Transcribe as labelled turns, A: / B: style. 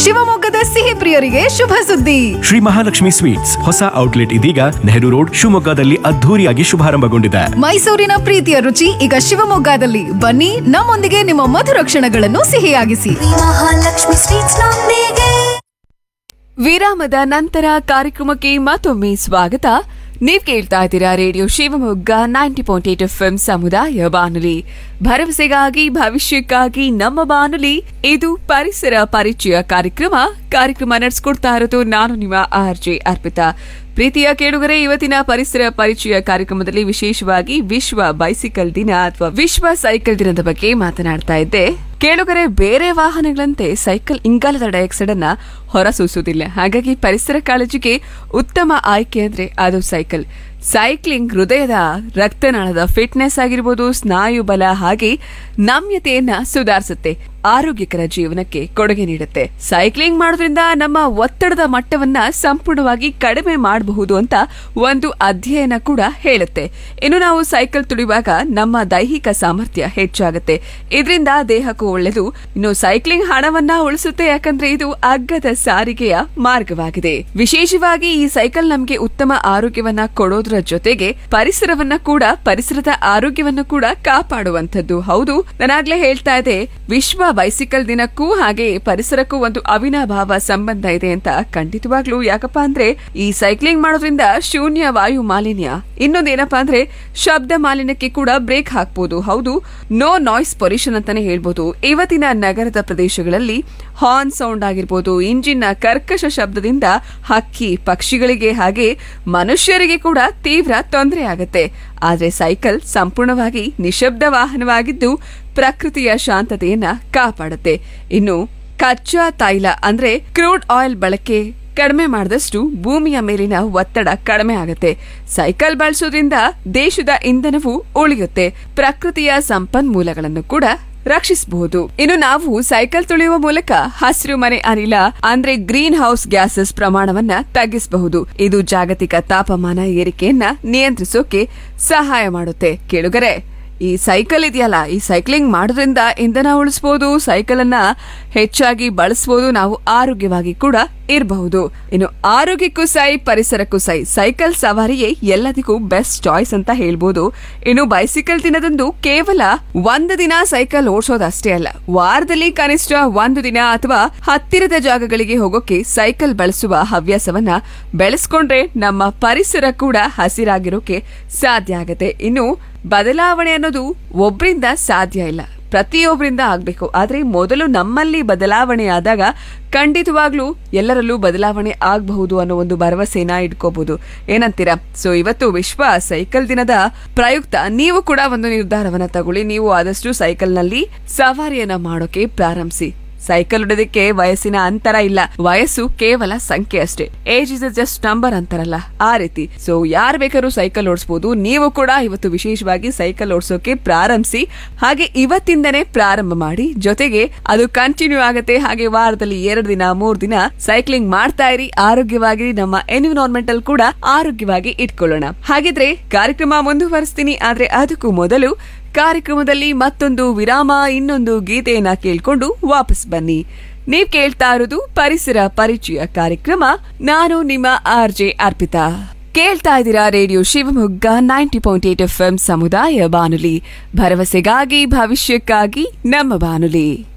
A: ಶಿವಮೊಗ್ಗದ ಸಿಹಿ ಪ್ರಿಯರಿಗೆ ಶುಭ ಸುದ್ದಿ
B: ಶ್ರೀ ಮಹಾಲಕ್ಷ್ಮಿ ಸ್ವೀಟ್ಸ್ ಹೊಸ ಔಟ್ಲೆಟ್ ಇದೀಗ ನೆಹರು ರೋಡ್ ಶಿವಮೊಗ್ಗದಲ್ಲಿ ಅದ್ಧೂರಿಯಾಗಿ ಶುಭಾರಂಭಗೊಂಡಿದೆ
A: ಮೈಸೂರಿನ ಪ್ರೀತಿಯ ರುಚಿ ಈಗ ಶಿವಮೊಗ್ಗದಲ್ಲಿ ಬನ್ನಿ ನಮ್ಮೊಂದಿಗೆ ನಿಮ್ಮ ಮಧುರ ಕ್ಷಣಗಳನ್ನು ಸಿಹಿಯಾಗಿಸಿ
C: ಮಹಾಲಕ್ಷ್ಮಿ ಸ್ವೀಟ್ಸ್ ನೊಂದಿಗೆ
D: ವಿರಾಮದ ನಂತರ ಕಾರ್ಯಕ್ರಮಕ್ಕೆ ಮತ್ತೊಮ್ಮೆ ಸ್ವಾಗತ ನೀವ್ ಕೇಳ್ತಾ ಇದ್ದೀರಾ radio Shivamogga ninety point eight F M ಸಮುದಾಯ ಬಾನುಲಿ ಭರವಸೆಗಾಗಿ ಭವಿಷ್ಯಕ್ಕಾಗಿ ನಮ್ಮ ಬಾನುಲಿ ಇದು ಪರಿಸರ ಪರಿಚಯ ಕಾರ್ಯಕ್ರಮ ಕಾರ್ಯಕ್ರಮ ನಡೆಸ್ಕೊಡ್ತಾ ಇರೋದು ನಾನು ನಿಮ್ಮ ಆರ್ ಜೆ ಅರ್ಪಿತಾ ಪ್ರೀತಿಯ ಕೇಳುಗರೆ ಇವತ್ತಿನ ಪರಿಸರ ಪರಿಚಯ ಕಾರ್ಯಕ್ರಮದಲ್ಲಿ ವಿಶೇಷವಾಗಿ ವಿಶ್ವ ಬೈಸಿಕಲ್ ದಿನ ಅಥವಾ ವಿಶ್ವ ಸೈಕಲ್ ದಿನದ ಬಗ್ಗೆ ಮಾತನಾಡ್ತಾ ಇದ್ದೆ ಕೇಳುಗರೆ ಬೇರೆ ವಾಹನಗಳಂತೆ ಸೈಕಲ್ ಇಂಗಾಲದ ಡೈಆಕ್ಸೈಡ್ ಅನ್ನ ಹೊರಸೂಸುವುದಿಲ್ಲ ಹಾಗಾಗಿ ಪರಿಸರ ಕಾಳಜಿಗೆ ಉತ್ತಮ ಆಯ್ಕೆ ಅಂದ್ರೆ ಅದು ಸೈಕಲ್ ಸೈಕ್ಲಿಂಗ್ ಹೃದಯದ ರಕ್ತನಾಳದ ಫಿಟ್ನೆಸ್ ಆಗಿರ್ಬೋದು ಸ್ನಾಯು ಬಲ ಹಾಗೆ ನಮ್ಯತೆಯನ್ನ ಸುಧಾರಿಸುತ್ತೆ ಆರೋಗ್ಯಕರ ಜೀವನಕ್ಕೆ ಕೊಡುಗೆ ನೀಡುತ್ತೆ ಸೈಕ್ಲಿಂಗ್ ಮಾಡೋದ್ರಿಂದ ನಮ್ಮ ಒತ್ತಡದ ಮಟ್ಟವನ್ನ ಸಂಪೂರ್ಣವಾಗಿ ಕಡಿಮೆ ಮಾಡಬಹುದು ಅಂತ ಒಂದು ಅಧ್ಯಯನ ಕೂಡ ಹೇಳುತ್ತೆ ಇನ್ನು ನಾವು ಸೈಕಲ್ ತುಳಿಯುವಾಗ ನಮ್ಮ ದೈಹಿಕ ಸಾಮರ್ಥ್ಯ ಹೆಚ್ಚಾಗುತ್ತೆ ಇದರಿಂದ ದೇಹಕ್ಕೂ ಒಳ್ಳೆಯದು ಇನ್ನು ಸೈಕ್ಲಿಂಗ್ ಹಣವನ್ನ ಉಳಿಸುತ್ತೆ ಯಾಕಂದ್ರೆ ಇದು ಅಗ್ಗದ ಸಾರಿಗೆಯ ಮಾರ್ಗವಾಗಿದೆ ವಿಶೇಷವಾಗಿ ಈ ಸೈಕಲ್ ನಮಗೆ ಉತ್ತಮ ಆರೋಗ್ಯವನ್ನ ಕೊಡೋದ್ರ ಜೊತೆಗೆ ಪರಿಸರವನ್ನ ಕೂಡ ಪರಿಸರದ ಆರೋಗ್ಯವನ್ನ ಕೂಡ ಕಾಪಾಡುವಂತದ್ದು ಹೌದು ನಾನಾಗ್ಲೇ ಹೇಳ್ತಾ ಇದ್ದೆ ವಿಶ್ವ ಬೈಸಿಕಲ್ ದಿನಕ್ಕೂ ಹಾಗೆ ಪರಿಸರಕ್ಕೂ ಒಂದು ಅವಿನಾಭಾವ ಸಂಬಂಧ ಇದೆ ಅಂತ ಖಂಡಿತವಾಗ್ಲೂ ಯಾಕಪ್ಪ ಅಂದ್ರೆ ಈ ಸೈಕ್ಲಿಂಗ್ ಮಾಡೋದ್ರಿಂದ ಶೂನ್ಯ ವಾಯು ಮಾಲಿನ್ಯ ಇನ್ನೊಂದೇನಪ್ಪಾ ಅಂದ್ರೆ ಶಬ್ದ ಮಾಲಿನ್ಯಕ್ಕೆ ಕೂಡ ಬ್ರೇಕ್ ಹಾಕ್ಬೋದು ಹೌದು ನೋ ನಾಯ್ಸ್ ಪೊಲ್ಯೂಷನ್ ಅಂತಾನೆ ಹೇಳ್ಬೋದು ಇವತ್ತಿನ ನಗರದ ಪ್ರದೇಶಗಳಲ್ಲಿ ಹಾರ್ನ್ ಸೌಂಡ್ ಆಗಿರ್ಬೋದು ಇಂಜಿನ್ನ ಕರ್ಕಶ ಶಬ್ದದಿಂದ ಹಕ್ಕಿ ಪಕ್ಷಿಗಳಿಗೆ ಹಾಗೆ ಮನುಷ್ಯರಿಗೆ ಕೂಡ ತೀವ್ರ ತೊಂದರೆ ಆಗುತ್ತೆ ಆದ್ರೆ ಸೈಕಲ್ ಸಂಪೂರ್ಣವಾಗಿ ನಿಶಬ್ದ ವಾಹನವಾಗಿದ್ದು ಪ್ರಕೃತಿಯ ಶಾಂತತೆಯನ್ನ ಕಾಪಾಡುತ್ತೆ ಇನ್ನು ಕಚ್ಚಾ ತೈಲ ಅಂದ್ರೆ ಕ್ರೂಡ್ ಆಯಿಲ್ ಬಳಕೆ ಕಡಿಮೆ ಮಾಡಿದಷ್ಟು ಭೂಮಿಯ ಮೇಲಿನ ಒತ್ತಡ ಕಡಿಮೆ ಆಗುತ್ತೆ ಸೈಕಲ್ ಬಳಸೋದ್ರಿಂದ ದೇಶದ ಇಂಧನವು ಉಳಿಯುತ್ತೆ ಪ್ರಕೃತಿಯ ಸಂಪನ್ಮೂಲಗಳನ್ನು ಕೂಡ ರಕ್ಷಿಸಬಹುದು ಇನ್ನು ನಾವು ಸೈಕಲ್ ತುಳಿಯುವ ಮೂಲಕ ಹಸಿರು ಮನೆ ಅನಿಲ ಅಂದ್ರೆ ಗ್ರೀನ್ ಹೌಸ್ ಗ್ಯಾಸಸ್ ಪ್ರಮಾಣವನ್ನ ತಗ್ಗಿಸಬಹುದು ಇದು ಜಾಗತಿಕ ತಾಪಮಾನ ಏರಿಕೆಯನ್ನ ನಿಯಂತ್ರಿಸೋಕೆ ಸಹಾಯ ಮಾಡುತ್ತೆ ಕೇಳುಗರೆ ಈ ಸೈಕಲ್ ಇದೆಯಲ್ಲ ಈ ಸೈಕ್ಲಿಂಗ್ ಮಾಡೋದ್ರಿಂದ ಇಂಧನ ಉಳಿಸಬಹುದು ಸೈಕಲ್ ಅನ್ನ ಹೆಚ್ಚಾಗಿ ಬಳಸಬಹುದು ನಾವು ಆರೋಗ್ಯವಾಗಿ ಕೂಡ ಇರಬಹುದು ಇನ್ನು ಆರೋಗ್ಯಕ್ಕೂ ಸೈ ಪರಿಸರಕ್ಕೂ ಸೈ ಸೈಕಲ್ ಸವಾರಿಯೇ ಎಲ್ಲದಕ್ಕೂ ಬೆಸ್ಟ್ ಚಾಯ್ಸ್ ಅಂತ ಹೇಳ್ಬೋದು ಇನ್ನು ಬೈಸಿಕಲ್ ದಿನದಂದು ಕೇವಲ ಒಂದು ದಿನ ಸೈಕಲ್ ಓಡಿಸೋದಷ್ಟೇ ಅಲ್ಲ ವಾರದಲ್ಲಿ ಕನಿಷ್ಠ ಒಂದು ದಿನ ಅಥವಾ ಹತ್ತಿರದ ಜಾಗಗಳಿಗೆ ಹೋಗೋಕೆ ಸೈಕಲ್ ಬಳಸುವ ಹವ್ಯಾಸವನ್ನ ಬೆಳೆಸ್ಕೊಂಡ್ರೆ ನಮ್ಮ ಪರಿಸರ ಕೂಡ ಹಸಿರಾಗಿರೋಕೆ ಸಾಧ್ಯ ಆಗತ್ತೆ ಇನ್ನು ಬದಲಾವಣೆ ಅನ್ನೋದು ಒಬ್ರಿಂದ ಸಾಧ್ಯ ಇಲ್ಲ ಪ್ರತಿಯೊಬ್ಬರಿಂದ ಆಗ್ಬೇಕು ಆದ್ರೆ ಮೊದಲು ನಮ್ಮಲ್ಲಿ ಬದಲಾವಣೆ ಆದಾಗ ಖಂಡಿತವಾಗ್ಲೂ ಎಲ್ಲರಲ್ಲೂ ಬದಲಾವಣೆ ಆಗಬಹುದು ಅನ್ನೋ ಒಂದು ಭರವಸೆನ ಇಟ್ಕೋಬಹುದು ಏನಂತೀರಾ ಸೊ ಇವತ್ತು ವಿಶ್ವ ಸೈಕಲ್ ದಿನದ ಪ್ರಯುಕ್ತ ನೀವು ಕೂಡ ಒಂದು ನಿರ್ಧಾರವನ್ನ ತಗೊಳ್ಳಿ ನೀವು ಆದಷ್ಟು ಸೈಕಲ್ನಲ್ಲಿ ಸವಾರಿಯನ್ನ ಮಾಡೋಕೆ ಪ್ರಾರಂಭಿಸಿ ಸೈಕಲ್ ಹೊಡೆದಕ್ಕೆ ವಯಸ್ಸಿನ ಅಂತರ ಇಲ್ಲ ವಯಸ್ಸು ಕೇವಲ ಸಂಖ್ಯೆ ಅಷ್ಟೇ ಏಜ್ ಇಸ್ ಜಸ್ಟ್ ನಂಬರ್ ಅಂತಾರಲ್ಲ ಆ ರೀತಿ ಸೊ ಯಾರು ಬೇಕಾದ್ರೂ ಸೈಕಲ್ ಓಡಿಸಬಹುದು ನೀವು ಕೂಡ ಇವತ್ತು ವಿಶೇಷವಾಗಿ ಸೈಕಲ್ ಓಡಿಸೋಕೆ ಪ್ರಾರಂಭಿಸಿ ಹಾಗೆ ಇವತ್ತಿಂದನೇ ಪ್ರಾರಂಭ ಮಾಡಿ ಜೊತೆಗೆ ಅದು ಕಂಟಿನ್ಯೂ ಆಗುತ್ತೆ ಹಾಗೆ ವಾರದಲ್ಲಿ ಎರಡು ದಿನ ಮೂರ್ ದಿನ ಸೈಕ್ಲಿಂಗ್ ಮಾಡ್ತಾ ಇರಿ ಆರೋಗ್ಯವಾಗಿ ನಮ್ಮ ಎನ್ವಿರಾನ್ಮೆಂಟಲ್ ಕೂಡ ಆರೋಗ್ಯವಾಗಿ ಇಟ್ಕೊಳ್ಳೋಣ ಹಾಗಿದ್ರೆ ಕಾರ್ಯಕ್ರಮ ಮುಂದುವರಿಸ್ತೀನಿ ಆದ್ರೆ ಅದಕ್ಕೂ ಮೊದಲು ಕಾರ್ಯಕ್ರಮದಲ್ಲಿ ಮತ್ತೊಂದು ವಿರಾಮ ಇನ್ನೊಂದು ಗೀತೆಯನ್ನ ಕೇಳ್ಕೊಂಡು ವಾಪಸ್ ಬನ್ನಿ ನೀವ್ ಕೇಳ್ತಾ ಇರೋದು ಪರಿಸರ ಪರಿಚಯ ಕಾರ್ಯಕ್ರಮ ನಾನು ನಿಮ್ಮ ಆರ್ ಜೆ ಅರ್ಪಿತಾ ಕೇಳ್ತಾ ಇದ್ದೀರಾ radio Shivamogga ninety point eight F M ಸಮುದಾಯ ಬಾನುಲಿ ಭರವಸೆಗಾಗಿ ಭವಿಷ್ಯಕ್ಕಾಗಿ ನಮ್ಮ ಬಾನುಲಿ